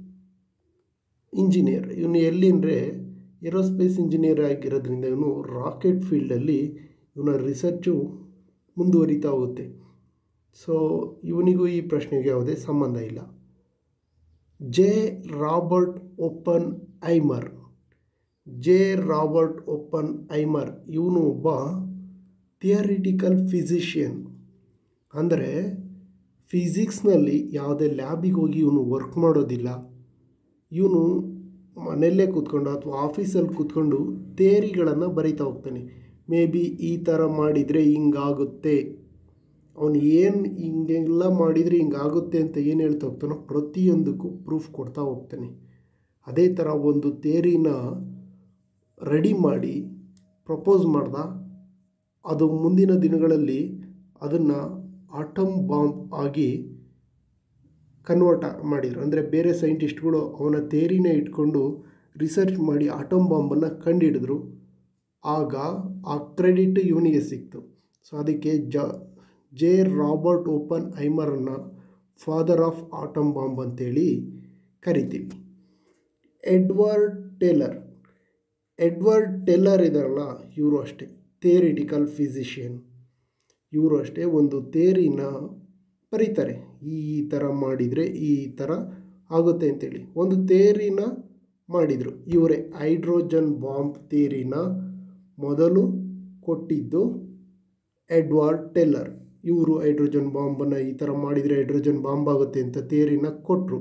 ಇಂಜಿನಿಯರ್ ಇವನು ಎಲ್ಲಿ ಅಂದರೆ ಏರೋಸ್ಪೇಸ್ ಇಂಜಿನಿಯರ್ ಆಗಿರೋದ್ರಿಂದ ಇವನು ರಾಕೆಟ್ ಫೀಲ್ಡಲ್ಲಿ ಇವನ ರಿಸರ್ಚು ಮುಂದುವರಿತಾ ಹೋಗುತ್ತೆ ಸೊ ಇವನಿಗೂ ಈ ಪ್ರಶ್ನೆಗೆ ಯಾವುದೇ ಸಂಬಂಧ ಇಲ್ಲ J Robert Oppenheimer J Robert Oppenheimer ಇವನು ಒಬ್ಬ ಥಿಯರಿಟಿಕಲ್ ಫಿಸಿಷಿಯನ್ ಅಂದರೆ ಫಿಸಿಕ್ಸ್ನಲ್ಲಿ ಯಾವುದೇ ಲ್ಯಾಬಿಗೆ ಹೋಗಿ ಇವನು ವರ್ಕ್ ಮಾಡೋದಿಲ್ಲ ಇವನು ಮನೆಯಲ್ಲೇ ಕೂತ್ಕೊಂಡು ಅಥವಾ ಆಫೀಸಲ್ಲಿ ಕೂತ್ಕೊಂಡು ತೇರಿಗಳನ್ನು ಬರಿತಾ ಹೋಗ್ತಾನೆ ಮೇ ಬಿ ಈ ಥರ ಮಾಡಿದರೆ ಹಿಂಗಾಗುತ್ತೆ ಅವನು ಏನು ಹಿಂಗೆಲ್ಲ ಮಾಡಿದರೆ ಹಿಂಗಾಗುತ್ತೆ ಅಂತ ಏನು ಹೇಳ್ತಾ ಹೋಗ್ತಾನೋ ಪ್ರತಿಯೊಂದಕ್ಕೂ ಪ್ರೂಫ್ ಕೊಡ್ತಾ ಹೋಗ್ತಾನೆ ಅದೇ ಥರ ಒಂದು ತೇರಿನ ರೆಡಿ ಮಾಡಿ ಪ್ರಪೋಸ್ ಮಾಡ್ದ ಅದು ಮುಂದಿನ ದಿನಗಳಲ್ಲಿ ಅದನ್ನು ಆಟಮ್ ಬಾಂಬ್ ಆಗಿ ಕನ್ವರ್ಟ್ ಮಾಡಿದರು ಅಂದರೆ ಬೇರೆ ಸೈಂಟಿಸ್ಟ್ಗಳು ಅವನ ತೇರಿನೇ ಇಟ್ಕೊಂಡು ರಿಸರ್ಚ್ ಮಾಡಿ ಆಟಮ್ ಬಾಂಬನ್ನು ಕಂಡುಹಿಡಿದ್ರು ಆಗ ಆ ಕ್ರೆಡಿಟ್ ಇವನಿಗೆ ಸಿಕ್ತು ಸೊ ಅದಕ್ಕೆ ಜ ಜೆ ರಾಬರ್ಟ್ ಓಪನ್ ಐಮರನ್ನು ಫಾದರ್ ಆಫ್ ಆಟಮ್ ಬಾಂಬ್ ಅಂತೇಳಿ ಕರಿತೀವಿ ಎಡ್ವರ್ಡ್ ಟೇಲರ್ ಎಡ್ವರ್ಡ್ ಟೇಲರ್ ಇದಾರಲ್ಲ ಇವರು ಅಷ್ಟೇ ಥಿಯರಿಟಿಕಲ್ ಫಿಸಿಷಿಯನ್ ಇವರು ಅಷ್ಟೇ ಒಂದು ಥೇರಿನ ಬರೀತಾರೆ ಈ ಥರ ಮಾಡಿದರೆ ಈ ಥರ ಆಗುತ್ತೆ ಅಂತೇಳಿ ಒಂದು ಥೇರಿನ ಮಾಡಿದರು ಇವರೇ ಹೈಡ್ರೋಜನ್ ಬಾಂಬ್ ಥೇರಿನ ಮೊದಲು ಕೊಟ್ಟಿದ್ದು ಎಡ್ವರ್ಡ್ ಟೆಲ್ಲರ್ ಇವರು ಹೈಡ್ರೋಜನ್ ಬಾಂಬನ್ನು ಈ ಥರ ಮಾಡಿದರೆ ಹೈಡ್ರೋಜನ್ ಬಾಂಬ್ ಆಗುತ್ತೆ ಅಂತ ಥೇರಿನ ಕೊಟ್ಟರು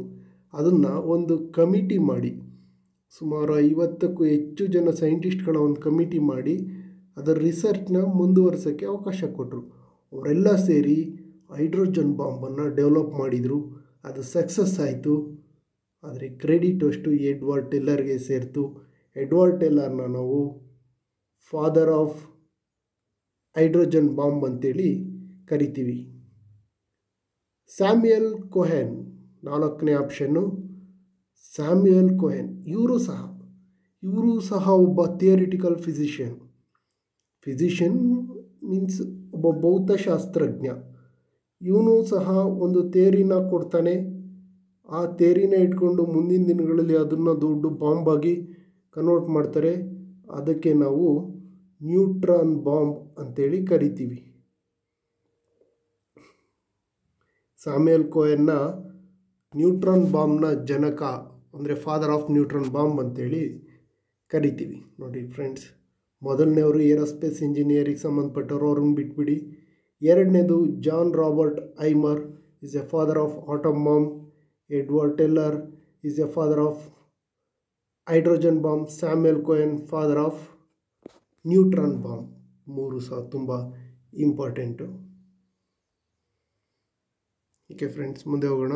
ಅದನ್ನು ಒಂದು ಕಮಿಟಿ ಮಾಡಿ ಸುಮಾರು ಐವತ್ತಕ್ಕೂ ಹೆಚ್ಚು ಜನ ಸೈಂಟಿಸ್ಟ್ಗಳ ಒಂದು ಕಮಿಟಿ ಮಾಡಿ ಅದರ ರಿಸರ್ಚ್ನ ಮುಂದುವರ್ಸೋಕ್ಕೆ ಅವಕಾಶ ಕೊಟ್ಟರು ಅವರೆಲ್ಲ ಸೇರಿ ಹೈಡ್ರೋಜನ್ ಬಾಂಬನ್ನು ಡೆವಲಪ್ ಮಾಡಿದರು ಅದು ಸಕ್ಸಸ್ ಆಯಿತು ಆದರೆ ಕ್ರೆಡಿಟ್ ಅಷ್ಟು ಎಡ್ವರ್ಡ್ ಟೆಲ್ಲರ್ಗೆ ಸೇರಿತು ಎಡ್ವರ್ಡ್ ಟೆಲ್ಲರ್ನ ನಾವು ಫಾದರ್ ಆಫ್ ಹೈಡ್ರೋಜನ್ ಬಾಂಬ್ ಅಂತೇಳಿ ಕರಿತೀವಿ ಸ್ಯಾಮ್ಯಲ್ ಕೊಹೆನ್ ನಾಲ್ಕನೇ ಆಪ್ಷನ್ನು ಸ್ಯಾಮ್ಯಲ್ ಕೊಹೆನ್ ಇವರು ಸಹ ಇವರು ಸಹ ಒಬ್ಬ ಥಿಯರಿಟಿಕಲ್ ಫಿಸಿಷಿಯನ್ ಫಿಸಿಷಿಯನ್ ಮೀನ್ಸ್ ಒಬ್ಬ ಭೌತಶಾಸ್ತ್ರಜ್ಞ ಇವನು ಸಹ ಒಂದು ತೇರಿನ ಕೊಡ್ತಾನೆ ಆ ತೇರಿನ ಇಟ್ಕೊಂಡು ಮುಂದಿನ ದಿನಗಳಲ್ಲಿ ಅದನ್ನು ದೊಡ್ಡ ಬಾಂಬಾಗಿ ಕನ್ವರ್ಟ್ ಮಾಡ್ತಾರೆ ಅದಕ್ಕೆ ನಾವು ನ್ಯೂಟ್ರಾನ್ ಬಾಂಬ್ ಅಂತೇಳಿ ಕರಿತೀವಿ ಸಾಮೇಲ್ ಕೋಯನ್ನ ನ್ಯೂಟ್ರಾನ್ ಬಾಂಬ್ನ ಜನಕ ಅಂದರೆ ಫಾದರ್ ಆಫ್ ನ್ಯೂಟ್ರಾನ್ ಬಾಂಬ್ ಅಂತೇಳಿ ಕರಿತೀವಿ ನೋಡಿ ಫ್ರೆಂಡ್ಸ್ ಮೊದಲನೇವರು ಏರೋಸ್ಪೇಸ್ ಇಂಜಿನಿಯರಿಗೆ ಸಂಬಂಧಪಟ್ಟವರು ಅವ್ರನ್ನ ಬಿಟ್ಬಿಡಿ ಎರಡನೇದು John Robert Oppenheimer is a father of atom bomb Edward Teller is a father of hydrogen bomb Samuel Cohen father of neutron bomb ಮೂರು ಸಹ ತುಂಬ ಇಂಪಾರ್ಟೆಂಟು ಓಕೆ ಫ್ರೆಂಡ್ಸ್ ಮುಂದೆ ಹೋಗೋಣ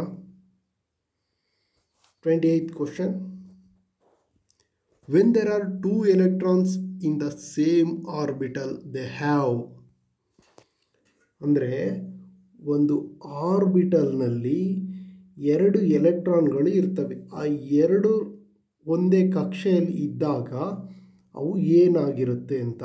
twenty eighth question when there are two electrons in the same orbital they have ಅಂದರೆ ಒಂದು ಆರ್ಬಿಟಲ್ನಲ್ಲಿ ಎರಡು ಎಲೆಕ್ಟ್ರಾನ್ಗಳು ಇರ್ತವೆ ಆ ಎರಡು ಒಂದೇ ಕಕ್ಷೆಯಲ್ಲಿ ಇದ್ದಾಗ ಅವು ಏನಾಗಿರುತ್ತೆ ಅಂತ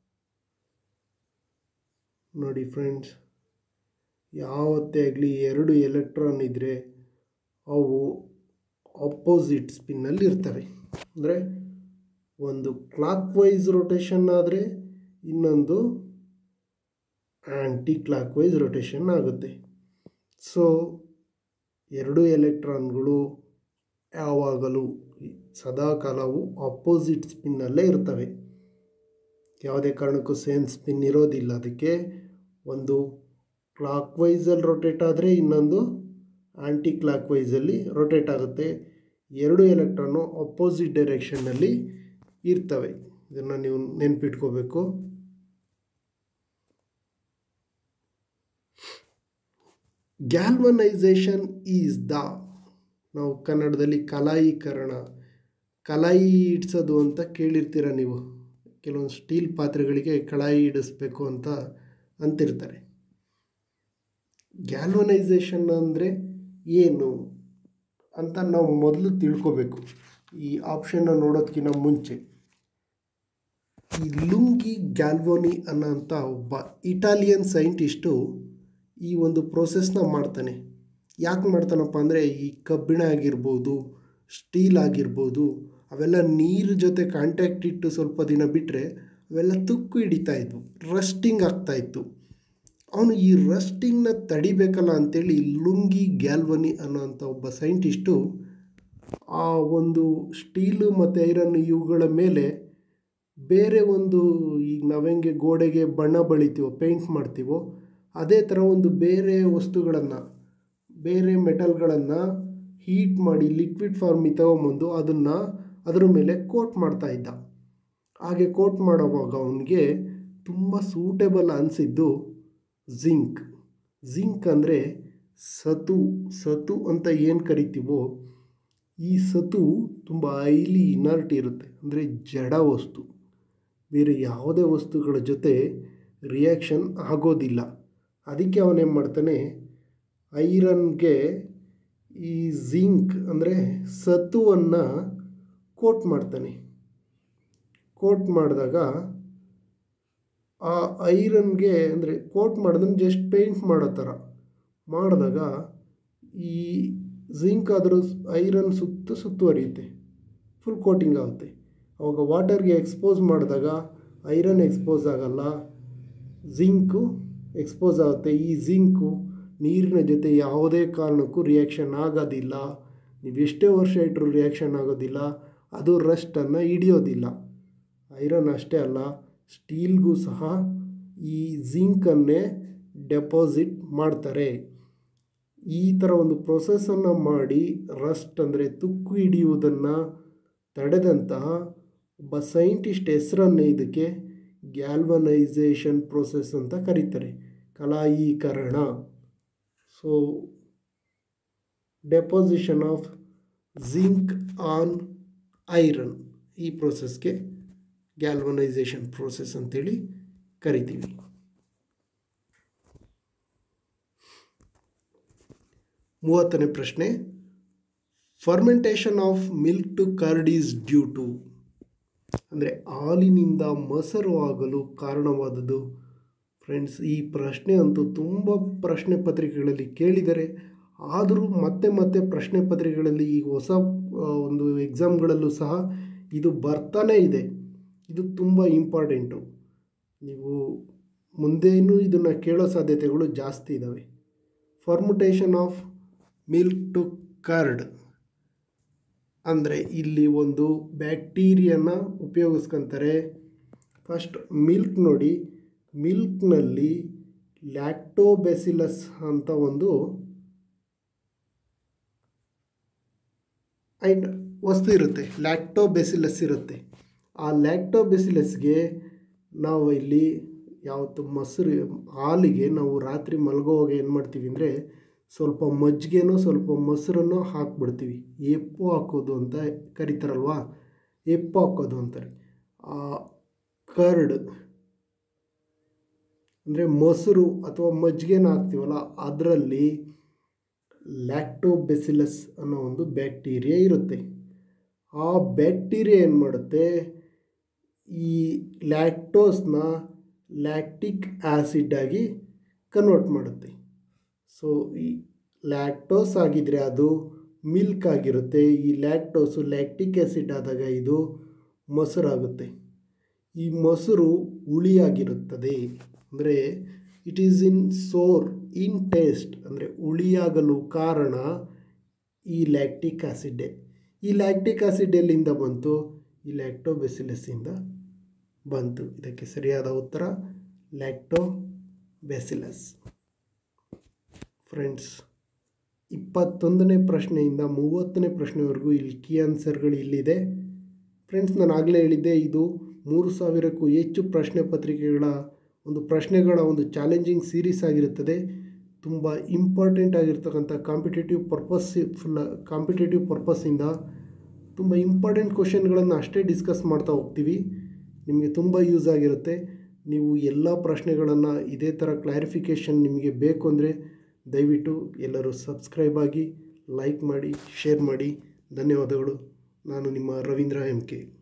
ನೋಡಿ ಫ್ರೆಂಡ್ಸ್ ಯಾವತ್ತೇ ಆಗಲಿ ಎರಡು ಎಲೆಕ್ಟ್ರಾನ್ ಇದ್ದರೆ ಅವು ಅಪೋಸಿಟ್ ಸ್ಪಿನ್ನಲ್ಲಿ ಇರ್ತವೆ ಅಂದರೆ ಒಂದು ಕ್ಲಾಕ್ ವೈಸ್ ರೊಟೇಷನ್ ಆದರೆ ಇನ್ನೊಂದು ಆ್ಯಂಟಿ ಕ್ಲಾಕ್ ವೈಸ್ ರೊಟೇಷನ್ ಆಗುತ್ತೆ ಸೊ ಎರಡು ಎಲೆಕ್ಟ್ರಾನ್ಗಳು ಯಾವಾಗಲೂ ಸದಾಕಾಲವು ಅಪೋಸಿಟ್ ಸ್ಪಿನ್ನಲ್ಲೇ ಇರ್ತವೆ ಯಾವುದೇ ಕಾರಣಕ್ಕೂ ಸೇಮ್ ಸ್ಪಿನ್ ಇರೋದಿಲ್ಲ ಅದಕ್ಕೆ ಒಂದು ಕ್ಲಾಕ್ ವೈಸಲ್ಲಿ ರೊಟೇಟ್ ಆದರೆ ಇನ್ನೊಂದು ಆ್ಯಂಟಿ ಕ್ಲಾಕ್ ವೈಸಲ್ಲಿ ರೊಟೇಟ್ ಆಗುತ್ತೆ ಎರಡು ಎಲೆಕ್ಟ್ರಾನು ಅಪೋಸಿಟ್ ಡೈರೆಕ್ಷನ್ನಲ್ಲಿ ಇರ್ತವೆ ಇದನ್ನು ನೀವು ನೆನ್ಪಿಟ್ಕೋಬೇಕು ಗ್ಯಾಲ್ವನೈಸೇಷನ್ ಈಸ್ ದ ನಾವು ಕನ್ನಡದಲ್ಲಿ ಕಲಾಯೀಕರಣ ಕಲಾಯಿ ಇಡ್ಸೋದು ಅಂತ ಕೇಳಿರ್ತೀರ ನೀವು ಕೆಲವೊಂದು ಸ್ಟೀಲ್ ಪಾತ್ರೆಗಳಿಗೆ ಕಳಾಯಿ ಇಡಿಸ್ಬೇಕು ಅಂತ ಅಂತಿರ್ತಾರೆ ಗ್ಯಾಲ್ವನೈಸೇಷನ್ ಅಂದರೆ ಏನು ಅಂತ ನಾವು ಮೊದಲು ತಿಳ್ಕೋಬೇಕು ಈ ಆಪ್ಷನ್ನ ನೋಡೋದಕ್ಕಿಂತ ಮುಂಚೆ ಈ ಲುಂಗಿ ಗ್ಯಾಲ್ವೋನಿ ಅನ್ನೋಂಥ ಒಬ್ಬ ಇಟಾಲಿಯನ್ ಸೈಂಟಿಸ್ಟು ಈ ಒಂದು ಪ್ರೋಸೆಸ್ನ ಮಾಡ್ತಾನೆ ಯಾಕೆ ಮಾಡ್ತಾನಪ್ಪ ಅಂದರೆ ಈ ಕಬ್ಬಿಣ ಆಗಿರ್ಬೋದು ಸ್ಟೀಲ್ ಆಗಿರ್ಬೋದು ಅವೆಲ್ಲ ನೀರು ಜೊತೆ ಕಾಂಟ್ಯಾಕ್ಟ್ ಇಟ್ಟು ಸ್ವಲ್ಪ ದಿನ ಬಿಟ್ಟರೆ ಅವೆಲ್ಲ ತುಕ್ಕು ಹಿಡಿತಾ ಇದ್ವು ರಸ್ಟಿಂಗ್ ಆಗ್ತಾಯಿತ್ತು ಅವನು ಈ ರಸ್ಟಿಂಗ್ನ ತಡಿಬೇಕಲ್ಲ ಅಂತೇಳಿ ಲುಂಗಿ ಗ್ಯಾಲ್ವನಿ ಅನ್ನೋಂಥ ಒಬ್ಬ ಸೈಂಟಿಸ್ಟು ಆ ಒಂದು ಸ್ಟೀಲು ಮತ್ತು ಐರನ್ ಇವುಗಳ ಮೇಲೆ ಬೇರೆ ಒಂದು ಈಗ ನಾವೆಂಗೆ ಗೋಡೆಗೆ ಬಣ್ಣ ಬಳಿತೀವೋ ಪೇಂಟ್ ಮಾಡ್ತೀವೋ ಅದೇ ಥರ ಒಂದು ಬೇರೆ ವಸ್ತುಗಳನ್ನು ಬೇರೆ ಮೆಟಲ್ಗಳನ್ನು ಹೀಟ್ ಮಾಡಿ ಲಿಕ್ವಿಡ್ ಫಾರ್ಮಿಗೆ ತಗೊಂಬಂದು ಅದನ್ನು ಅದರ ಮೇಲೆ ಕೋಟ್ ಮಾಡ್ತಾ ಇದ್ದ ಹಾಗೆ ಕೋಟ್ ಮಾಡೋವಾಗ ಅವನಿಗೆ ತುಂಬ ಸೂಟೇಬಲ್ ಅನಿಸಿದ್ದು ಜಿಂಕ್ ಜಿಂಕ್ ಅಂದರೆ ಸತು ಸತು ಅಂತ ಏನು ಕರಿತೀವೋ ಈ ಸತು ತುಂಬ ಹೈಲಿ ಇನರ್ಟ್ ಇರುತ್ತೆ ಅಂದರೆ ಜಡ ವಸ್ತು ಬೇರೆ ಯಾವುದೇ ವಸ್ತುಗಳ ಜೊತೆ ರಿಯಾಕ್ಷನ್ ಆಗೋದಿಲ್ಲ ಅದಕ್ಕೆ ಅವನೇನು ಮಾಡ್ತಾನೆ ಐರನ್ಗೆ ಈ ಜಿಂಕ್ ಅಂದರೆ ಸತುವನ್ನು ಕೋಟ್ ಮಾಡ್ತಾನೆ ಕೋಟ್ ಮಾಡಿದಾಗ ಆ ಐರನ್ಗೆ ಅಂದರೆ ಕೋಟ್ ಮಾಡಿದ್ರೆ ಜಸ್ಟ್ ಪೇಂಟ್ ಮಾಡೋ ಥರ ಮಾಡಿದಾಗ ಈ ಜಿಂಕ್ ಆದರೂ ಐರನ್ ಸುತ್ತ ಸುತ್ತುವರಿಯುತ್ತೆ ಫುಲ್ ಕೋಟಿಂಗ್ ಆಗುತ್ತೆ ಅವಾಗ ವಾಟರ್ಗೆ ಎಕ್ಸ್ಪೋಸ್ ಮಾಡಿದಾಗ ಐರನ್ ಎಕ್ಸ್ಪೋಸ್ ಆಗಲ್ಲ ಜಿಂಕು ಎಕ್ಸ್ಪೋಸ್ ಆಗುತ್ತೆ ಈ ಜಿಂಕು ನೀರಿನ ಜೊತೆ ಯಾವುದೇ ಕಾರಣಕ್ಕೂ ರಿಯಾಕ್ಷನ್ ಆಗೋದಿಲ್ಲ ನೀವು ಎಷ್ಟೇ ವರ್ಷ ಇಟ್ಟರು ರಿಯಾಕ್ಷನ್ ಆಗೋದಿಲ್ಲ ಅದು ರಸ್ಟನ್ನು ಹಿಡಿಯೋದಿಲ್ಲ ಐರನ್ ಅಷ್ಟೇ ಅಲ್ಲ ಸ್ಟೀಲ್ಗೂ ಸಹ ಈ ಜಿಂಕನ್ನೇ ಡೆಪಾಸಿಟ್ ಮಾಡ್ತಾರೆ ಈ ಥರ ಒಂದು ಪ್ರೊಸೆಸನ್ನು ಮಾಡಿ ರಸ್ಟ್ ಅಂದರೆ ತುಕ್ಕು ಹಿಡಿಯುವುದನ್ನು ತಡೆದಂತಹ ಒಬ್ಬ ಸೈಂಟಿಸ್ಟ್ ಹೆಸರನ್ನು ಇದಕ್ಕೆ ಗ್ಯಾಲ್ವನೈಸೇಷನ್ ಪ್ರೊಸೆಸ್ ಅಂತ ಕರೀತಾರೆ ಕಲಾಯೀಕರಣ so deposition of zinc on iron ಈ ಪ್ರೊಸೆಸ್ಗೆ ಗ್ಯಾಲ್ವನೈಸೇಷನ್ ಪ್ರೋಸೆಸ್ ಅಂತೇಳಿ ಕರಿತೀವಿ ಮೂವತ್ತನೇ ಪ್ರಶ್ನೆ fermentation of milk to curd is due to ಅಂದರೆ ಹಾಲಿನಿಂದ ಮೊಸರು ಆಗಲು ಕಾರಣವಾದದ್ದು ಫ್ರೆಂಡ್ಸ್ ಈ ಪ್ರಶ್ನೆ ಅಂತೂ ತುಂಬ ಪ್ರಶ್ನೆ ಪತ್ರಿಕೆಗಳಲ್ಲಿ ಕೇಳಿದರೆ ಆದರೂ ಮತ್ತೆ ಮತ್ತೆ ಪ್ರಶ್ನೆ ಪತ್ರಿಕೆಗಳಲ್ಲಿ ಈ ಹೊಸ ಒಂದು ಎಕ್ಸಾಮ್ಗಳಲ್ಲೂ ಸಹ ಇದು ಬರ್ತಾನೇ ಇದೆ ಇದು ತುಂಬ ಇಂಪಾರ್ಟೆಂಟು ನೀವು ಮುಂದೇನೂ ಇದನ್ನು ಕೇಳೋ ಸಾಧ್ಯತೆಗಳು ಜಾಸ್ತಿ ಇದ್ದಾವೆ fermentation of milk to curd ಅಂದರೆ ಇಲ್ಲಿ ಒಂದು ಬ್ಯಾಕ್ಟೀರಿಯನ ಉಪಯೋಗಿಸ್ಕೊಂತಾರೆ ಫಸ್ಟ್ ಮಿಲ್ಕ್ ನೋಡಿ ಮಿಲ್ಕ್ನಲ್ಲಿ ಲ್ಯಾಕ್ಟೋಬೆಸಿಲಸ್ ಅಂತ ಒಂದು ಐಟ್ ವಸ್ತು ಇರುತ್ತೆ ಲ್ಯಾಕ್ಟೋಬೆಸಿಲಸ್ ಇರುತ್ತೆ ಆ ಲ್ಯಾಕ್ಟೋಬೆಸಿಲಸ್ಗೆ ನಾವು ಇಲ್ಲಿ ಯಾವತ್ತು ಮೊಸರು ಹಾಲಿಗೆ ನಾವು ರಾತ್ರಿ ಮಲಗೋವಾಗ ಏನು ಮಾಡ್ತೀವಿ ಅಂದರೆ ಸ್ವಲ್ಪ ಮಜ್ಜಿಗೆನೋ ಸ್ವಲ್ಪ ಮೊಸರನ್ನು ಹಾಕ್ಬಿಡ್ತೀವಿ ಎಪ್ಪು ಹಾಕೋದು ಅಂತ ಕರೀತಾರಲ್ವಾ ಎಪ್ಪು ಹಾಕೋದು ಅಂತಾರೆ ಆ ಕರ್ಡ್ ಅಂದರೆ ಮೊಸರು ಅಥವಾ ಮಜ್ಜಿಗೆನ ಹಾಕ್ತೀವಲ್ಲ ಅದರಲ್ಲಿ ಲ್ಯಾಕ್ಟೋಬೆಸಿಲಸ್ ಅನ್ನೋ ಒಂದು ಬ್ಯಾಕ್ಟೀರಿಯಾ ಇರುತ್ತೆ ಆ ಬ್ಯಾಕ್ಟೀರಿಯಾ ಏನು ಮಾಡುತ್ತೆ ಈ ಲ್ಯಾಕ್ಟೋಸ್ನ ಲ್ಯಾಕ್ಟಿಕ್ ಆ್ಯಸಿಡ್ ಆಗಿ ಕನ್ವರ್ಟ್ ಮಾಡುತ್ತೆ ಸೊ ಈ ಲ್ಯಾಕ್ಟೋಸ್ ಆಗಿದ್ದರೆ ಅದು ಮಿಲ್ಕ್ ಆಗಿರುತ್ತೆ ಈ ಲ್ಯಾಕ್ಟೋಸು ಲ್ಯಾಕ್ಟಿಕ್ ಆ್ಯಸಿಡ್ ಆದಾಗ ಇದು ಮೊಸರಾಗುತ್ತೆ ಈ ಮೊಸರು ಹುಳಿಯಾಗಿರುತ್ತದೆ ಅಂದರೆ it is in sour in taste ಅಂದರೆ ಹುಳಿಯಾಗಲು ಕಾರಣ ಈ ಲ್ಯಾಕ್ಟಿಕ್ ಆ್ಯಸಿಡ್ಡೇ ಈ ಲ್ಯಾಕ್ಟಿಕ್ ಆ್ಯಸಿಡ್ ಎಲ್ಲಿಂದ ಬಂತು ಈ ಲ್ಯಾಕ್ಟೋಬೆಸಿಲಸ್ಸಿಂದ ಬಂತು ಇದಕ್ಕೆ ಸರಿಯಾದ ಉತ್ತರ ಲ್ಯಾಕ್ಟೋ ಬೆಸಿಲಸ್ ಫ್ರೆಂಡ್ಸ್ ಇಪ್ಪತ್ತೊಂದನೇ ಪ್ರಶ್ನೆಯಿಂದ ಮೂವತ್ತನೇ ಪ್ರಶ್ನೆವರೆಗೂ ಇಲ್ಲಿ ಕೀ ಆನ್ಸರ್ಗಳು ಇಲ್ಲಿದೆ ಫ್ರೆಂಡ್ಸ್ ನಾನು ಆಗಲೇ ಹೇಳಿದ್ದೆ ಇದು ಮೂರು ಸಾವಿರಕ್ಕೂ ಹೆಚ್ಚು ಪ್ರಶ್ನೆ ಪತ್ರಿಕೆಗಳ ಒಂದು ಪ್ರಶ್ನೆಗಳ ಒಂದು ಚಾಲೆಂಜಿಂಗ್ ಸೀರೀಸ್ ಆಗಿರುತ್ತದೆ ತುಂಬ ಇಂಪಾರ್ಟೆಂಟ್ ಆಗಿರ್ತಕ್ಕಂಥ ಕಾಂಪಿಟೇಟಿವ್ ಪರ್ಪಸ್ ಫುಲ್ ಕಾಂಪಿಟೇಟಿವ್ ಪರ್ಪಸ್ಸಿಂದ ತುಂಬ ಇಂಪಾರ್ಟೆಂಟ್ ಕ್ವಶನ್ಗಳನ್ನು ಅಷ್ಟೇ ಡಿಸ್ಕಸ್ ಮಾಡ್ತಾ ಹೋಗ್ತೀವಿ ನಿಮಗೆ ತುಂಬ ಯೂಸ್ ಆಗಿರುತ್ತೆ ನೀವು ಎಲ್ಲ ಪ್ರಶ್ನೆಗಳನ್ನು ಇದೇ ಥರ ಕ್ಲಾರಿಫಿಕೇಷನ್ ನಿಮಗೆ ಬೇಕು ಅಂದರೆ ದಯವಿಟ್ಟು ಎಲ್ಲರೂ ಸಬ್ಸ್ಕ್ರೈಬ್ ಆಗಿ ಲೈಕ್ ಮಾಡಿ ಶೇರ್ ಮಾಡಿ ಧನ್ಯವಾದಗಳು ನಾನು ನಿಮ್ಮ ರವೀಂದ್ರ ಎಂ ಕೆ